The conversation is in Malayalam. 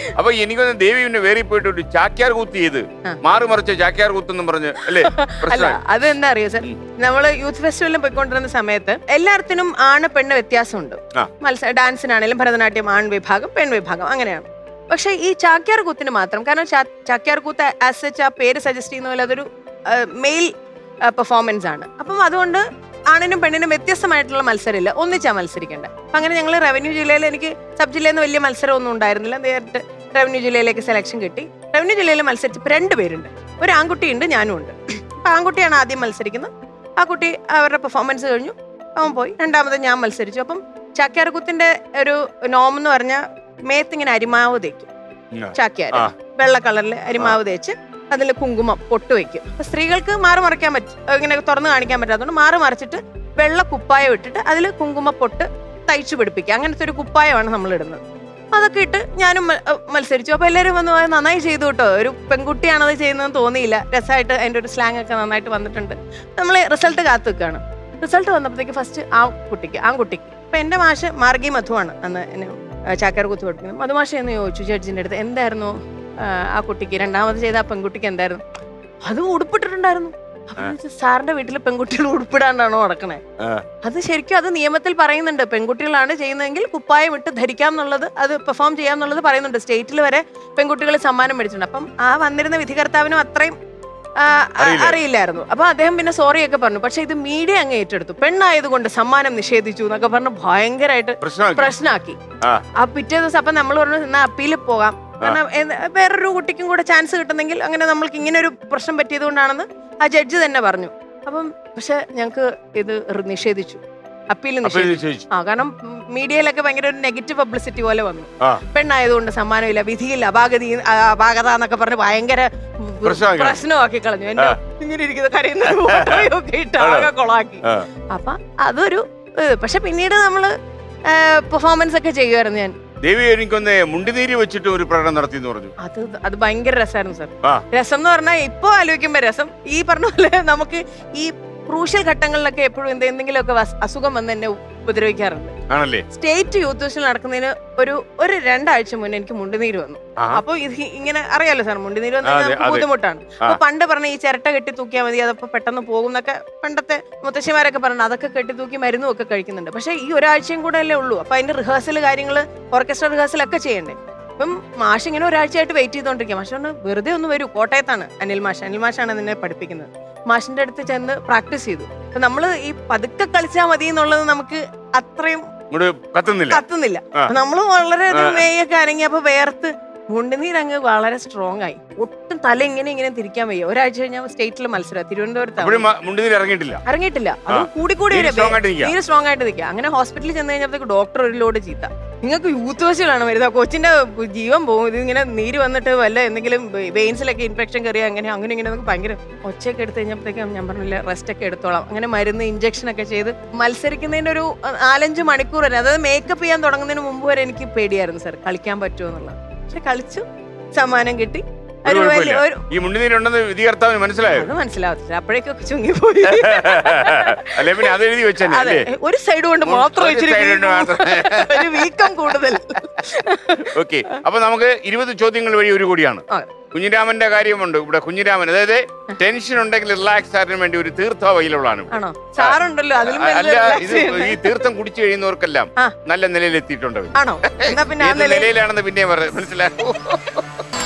അപ്പൊ എനിക്കൊന്ന് ദേവി പിന്നെ വേറി പോയിട്ട് ഒരു ചാക്യാർ കൂത്ത് ചെയ്ത് ആ. മാറി മറിച്ച ചാക്യാർ കൂത്തെന്നും പറഞ്ഞ് അല്ലേ അല്ല പ്രശ്നമായി അത് എന്താ അറിയോ സർ നമ്മള് യൂത്ത് ഫെസ്റ്റിവലിൽ പോയിക്കൊണ്ടിരുന്ന സമയത്ത് എല്ലായിടത്തിനും ആണ് പെണ്ണ് വ്യത്യാസമുണ്ട് ആ. മത്സര ഡാൻസിനാണെങ്കിലും ഭരതനാട്യം ആൺ വിഭാഗം പെൺ വിഭാഗം അങ്ങനെയാണ് പക്ഷെ ഈ ചാക്യാർ കൂത്തിന് മാത്രം കാരണം ചാ- ചാക്യാർ കൂത്ത് ആസ് സച്ച് ആ പേര് സജസ്റ്റ് ചെയ്യുന്ന പോലെ അതൊരു മെയിൽ പെർഫോമൻസ് ആണ് അപ്പം അതുകൊണ്ട് ആണിനും പെണ്ണിനും വ്യത്യസ്തമായിട്ടുള്ള മത്സരമില്ല ഒന്നിച്ചാ മത്സരിക്കേണ്ടത് അപ്പം അങ്ങനെ ഞങ്ങൾ റവന്യൂ ജില്ലയിൽ എനിക്ക് സബ് ജില്ലയിൽ നിന്ന് വലിയ മത്സരം ഒന്നും ഉണ്ടായിരുന്നില്ല നേരിട്ട് റവന്യൂ ജില്ലയിലേക്ക് സെലക്ഷൻ കിട്ടി റവന്യൂ ജില്ലയിൽ മത്സരിച്ചപ്പോൾ രണ്ട് പേരുണ്ട് ഒരു ആൺകുട്ടിയുണ്ട് ഞാനും ഉണ്ട് അപ്പം ആൺകുട്ടിയാണ് ആദ്യം മത്സരിക്കുന്നത് ആ കുട്ടി അവരുടെ പെർഫോമൻസ് കഴിഞ്ഞു അവൻ പോയി രണ്ടാമത് ഞാൻ മത്സരിച്ചു അപ്പം ചാക്യാർകുത്തിന്റെ ഒരു നോം എന്ന് പറഞ്ഞാൽ മേത്തിങ്ങനെ അരിമാവ് തേക്കും ചാക്യാർ ആ. വെള്ള കളറിൽ അരിമാവ് തേച്ച് അതിൽ കുങ്കുമം പൊട്ട് വെക്കും അപ്പൊ സ്ത്രീകൾക്ക് മാറി മറിക്കാൻ പറ്റും ഇങ്ങനെ തുറന്ന് കാണിക്കാൻ പറ്റാത്തതുകൊണ്ട് മാറി മറിച്ചിട്ട് വെള്ള കുപ്പായം ഇട്ടിട്ട് അതിൽ കുങ്കുമ പൊട്ട് തയ്ച്ചു പിടിപ്പിക്കുക അങ്ങനത്തെ ഒരു കുപ്പായമാണ് നമ്മൾ ഇടുന്നത് അതൊക്കെ ഇട്ട് ഞാനും മ- അഹ് മത്സരിച്ചു അപ്പൊ എല്ലാവരും വന്ന് "ആ, നന്നായി ചെയ്തു കേട്ടോ ഒരു പെൺകുട്ടിയാണത് ചെയ്യുന്നതെന്ന് തോന്നിയില്ല രസമായിട്ട് അതിന്റെ ഒരു സ്ലാങ് ഒക്കെ നന്നായിട്ട് വന്നിട്ടുണ്ട് നമ്മൾ റിസൾട്ട് കാത്തു നിൽക്കുകയാണ് റിസൾട്ട് വന്നപ്പോഴത്തേക്ക് ഫസ്റ്റ് ആ കുട്ടിക്ക് ആ കുട്ടിക്ക് അപ്പൊ എന്റെ മാഷ് മാർഗി മധുവാണ് അന്ന് എന്നെ ചാക്കർ കുത്തു പഠിക്കുന്നത് മധുമാഷ എന്ന് ചോദിച്ചു ജഡ്ജിന്റെ അടുത്ത് എന്തായിരുന്നു ആ, ആ കുട്ടിക്ക് രണ്ടാമത് ചെയ്ത ആ പെൺകുട്ടിക്ക് എന്തായിരുന്നു അത് ഉടുപ്പിട്ടിട്ടുണ്ടായിരുന്നു അപ്പൊ ഞാൻ ചോദിച്ചു, സാറിന്റെ വീട്ടിൽ പെൺകുട്ടികൾ ഉടുപ്പിടാണ്ടാണോ നടക്കണേ ആ. അത് ശരിക്കും അത് നിയമത്തിൽ പറയുന്നുണ്ട് പെൺകുട്ടികളാണ് ചെയ്യുന്നതെങ്കിൽ കുപ്പായം ഇട്ട് ധരിക്കാം എന്നുള്ളത് അത് പെർഫോം ചെയ്യാം എന്നുള്ളത് പറയുന്നുണ്ട് സ്റ്റേറ്റിൽ വരെ പെൺകുട്ടികൾ സമ്മാനം മേടിച്ചിട്ടുണ്ട് അപ്പം ആ വന്നിരുന്ന വിധികർത്താവിനും അത്രയും ആ, ആ, അറിയില്ല. അറിയില്ലായിരുന്നു അപ്പൊ അദ്ദേഹം പിന്നെ സോറി ഒക്കെ പറഞ്ഞു പക്ഷെ ഇത് മീഡിയ അങ്ങ് ഏറ്റെടുത്തു പെണ്ണായതുകൊണ്ട് സമ്മാനം നിഷേധിച്ചു എന്നൊക്കെ പറഞ്ഞ് ഭയങ്കരമായിട്ട് പ്രശ്നമാക്കി പ്രശ്നമാക്കി ആ. ആ പിറ്റേ ദിവസം അപ്പൊ നമ്മൾ പറഞ്ഞു എന്നാ അപ്പീലിൽ പോകാം കാരണം എന്ത് വേറൊരു കുട്ടിക്കും കൂടെ ചാൻസ് കിട്ടുന്നെങ്കിൽ അങ്ങനെ നമ്മൾക്ക് ഇങ്ങനെ ഒരു പ്രശ്നം പറ്റിയത് കൊണ്ടാണെന്ന് ആ ജഡ്ജി തന്നെ പറഞ്ഞു അപ്പം പക്ഷെ ഞങ്ങൾക്ക് ഇത് റി- നിഷേധിച്ചു അപ്പീൽ അപ്പൊ ഇത് നിഷേധിച്ചു ചോദിച്ചു ആ കാരണം മീഡിയയിലൊക്കെ ഭയങ്കര ഒരു നെഗറ്റീവ് പബ്ലിസിറ്റി പോലെ വന്നു ആ. പെണ്ണായതുകൊണ്ട് സമ്മാനമില്ല വിധിയില്ല അപാകതി ആ, അപാകത എന്നൊക്കെ പറഞ്ഞ് ഭയങ്കര പ്രശ്നമാക്കി. പ്രശ്നമാക്കി കളഞ്ഞു എന്റെ ആ. ഇങ്ങനെ ഇരിക്കുന്ന കരയുന്ന ഫോട്ടോയും ഒക്കെ ഇട്ട് ആണോ? ആകെ കൊളാക്കി ആ. അപ്പൊ അതൊരു ഏഹ്, പക്ഷെ പിന്നീട് നമ്മള് പെർഫോമൻസ് ഒക്കെ ചെയ്യുമായിരുന്നു ഞാൻ ദേവി എനിക്കൊന്ന് മുണ്ടിനീര് വെച്ചിട്ട് ഒരു പ്രകടനം നടത്തി എന്ന് പറഞ്ഞു അത് അത് ഭയങ്കര രസമായിരുന്നു സാർ ആ. രസം എന്ന് പറഞ്ഞാൽ ഇപ്പൊ ആലോചിക്കുമ്പോ രസം ഈ പറഞ്ഞ പോലെ നമുക്ക് ഈ ക്രൂഷ്യൽ ഘട്ടങ്ങളിലൊക്കെ എപ്പോഴും എന്ത് എന്തെങ്കിലുമൊക്കെ വസ്- അസുഖം വന്ന് എന്നെ ഉപദ്രവിക്കാറുണ്ട് ആണല്ലേ സ്റ്റേറ്റ് യൂത്ത് ഫെസ്റ്റിവൽ നടക്കുന്നതിന് ഒരു ഒരു രണ്ടാഴ്ച മുന്നേ എനിക്ക് മുണ്ടുനീര് വന്നു ആ. അപ്പൊ ഇത് ഇങ്ങനെ അറിയാലോ സാർ മുണ്ടുനീര് വന്നു അതെ, കഴിഞ്ഞാൽ നമുക്ക് അതെ. ബുദ്ധിമുട്ടാണ് അപ്പൊ പണ്ട് പറഞ്ഞ ഈ ചിരട്ട കെട്ടി തൂക്കിയാൽ മതി അതപ്പോ പെട്ടെന്ന് പോകും എന്നൊക്കെ പണ്ടത്തെ മുത്തശ്ശിമാരൊക്കെ പറഞ്ഞു അതൊക്കെ കെട്ടി തൂക്കി മരുന്നും ഒക്കെ കഴിക്കുന്നുണ്ട് പക്ഷെ ഈ ഒരാഴ്ചയും കൂടെ അല്ലേ ഉള്ളൂ അപ്പൊ അതിന്റെ റിഹേഴ്സൽ കാര്യങ്ങൾ ഓർക്കസ്ട്ര റിഹേഴ്സൽ ഒക്കെ ചെയ്യണ്ടേ അപ്പം മാഷ് ഇങ്ങനെ ഒരാഴ്ചയായിട്ട് വെയിറ്റ് ചെയ്തോണ്ടിരിക്കുക മാഷ് പറഞ്ഞു വെറുതെ ഒന്ന് വരൂ കോട്ടയത്താണ് അനിൽ മാഷ് അനിൽ മാഷാണ് നിന്നെ പഠിപ്പിക്കുന്നത് മാഷിന്റെ അടുത്ത് ചെന്ന് പ്രാക്ടീസ് ചെയ്തു അപ്പൊ നമ്മള് ഈ പതുക്കെ കളിച്ചാൽ മതി എന്നുള്ളത് നമുക്ക് അത്രയും ഇങ്ങോട്ട് കത്തുന്നില്ല കത്തുന്നില്ല ആ. അപ്പൊ നമ്മള് വളരെ ആ. മേയൊക്കെ അനങ്ങിയപ്പോ വേർത്ത് മുണ്ടുനീരങ്ങ് വളരെ സ്ട്രോങ് ആയി ഒട്ടും തല ഇങ്ങനെ ഇങ്ങനെ തിരിക്കാൻ വയ്യ ഒരാഴ്ച കഴിഞ്ഞാൽ സ്റ്റേറ്റിൽ മത്സരം തിരുവനന്തപുരത്ത് അപ്പോഴും മുണ്ടിനീര് ഇറങ്ങിയിട്ടില്ല ഇറങ്ങിയിട്ടില്ല അത് ആ. കൂടി കൂടി തീരെ വരും. strong ആയിട്ട് നിൽക്കുക. തീരെ സ്ട്രോങ് ആയിട്ട് നിൽക്കുക അങ്ങനെ ഹോസ്പിറ്റലിൽ ചെന്ന് കഴിഞ്ഞപ്പോഴത്തേക്ക് ഡോക്ടർ ഒരു ലോഡ് ചീത്ത നിങ്ങൾക്ക് യൂത്ത് ഫെസ്റ്റിലാണ് വരുന്നത് കൊച്ചിന്റെ ജീവൻ പോകും ഇത് ഇങ്ങനെ നീര് വന്നിട്ട് വല്ല എന്തെങ്കിലും വെയിൻസിലൊക്കെ ഇൻഫെക്ഷൻ കയറിയ അങ്ങനെ അങ്ങനെ ഇങ്ങനെ നമുക്ക് ഭയങ്കര ഒച്ചയൊക്കെ എടുത്ത് കഴിഞ്ഞപ്പോഴത്തേക്കും ഞാൻ പറഞ്ഞില്ല റെസ്റ്റ് ഒക്കെ എടുത്തോളാം അങ്ങനെ മരുന്ന് ഇഞ്ചക്ഷൻ ഒക്കെ ചെയ്ത് മത്സരിക്കുന്നതിന്റെ ഒരു അഹ്, നാലഞ്ച് മണിക്കൂർ വരെ അതായത് മേക്കപ്പ് ചെയ്യാൻ തുടങ്ങുന്നതിന് മുമ്പ് വരെ എനിക്ക് പേടിയായിരുന്നു സാർ കളിക്കാൻ പറ്റുമോ എന്നുള്ളത് പക്ഷെ കളിച്ചു സമ്മാനം കിട്ടി ഒരു ഒരു വലിയ കുഴപ്പമില്ല. ഒരു ഈ മുണ്ടിനീരുണ്ടെന്ന് വിധികർത്താവിന് മനസ്സിലായോ അത് മനസ്സിലാവത്തില്ല അപ്പോഴേക്കൊക്കെ ചുങ്ങിപ്പോയി അല്ലെ പിന്നെ അത് എഴുതി വെച്ചല്ലേ അതെ അല്ലേ ഒരു സൈഡ് കൊണ്ട് ഒരു മാത്രം side ഇച്ചിരി കൊണ്ട് മാത്രം. ഒരു വീക്കം കൂടുതൽ ഓക്കെ അപ്പൊ നമുക്ക് ഇരുപത് ചോദ്യങ്ങൾ വഴി ഒരു കൂടിയാണ് ആ. കുഞ്ഞിരാമന്റെ കാര്യമുണ്ട് ഇവിടെ കുഞ്ഞിരാമൻ അതായത് ടെൻഷൻ ഉണ്ടെങ്കിൽ റിലാക്സ് ആകാൻ വേണ്ടി ഒരു തീർത്ഥ അവൈലബിളാണ് ഇവിടെ. ആണോ സാറുണ്ടല്ലോ അതിലും അല്ല വലിയ relax ഇത് ചെയ്യുന്നെ. ഈ തീർത്ഥം കുടിച്ചു കഴിയുന്നവർക്കെല്ലാം ആ. നല്ല നിലയിൽ എത്തിയിട്ടുണ്ട് അവര്. ആണോ എന്നാ പിന്നെ ആ ഏത് നിലയിൽ നിലയിലാണെന്ന് പിന്നെ മനസ്സിലാക്കൂ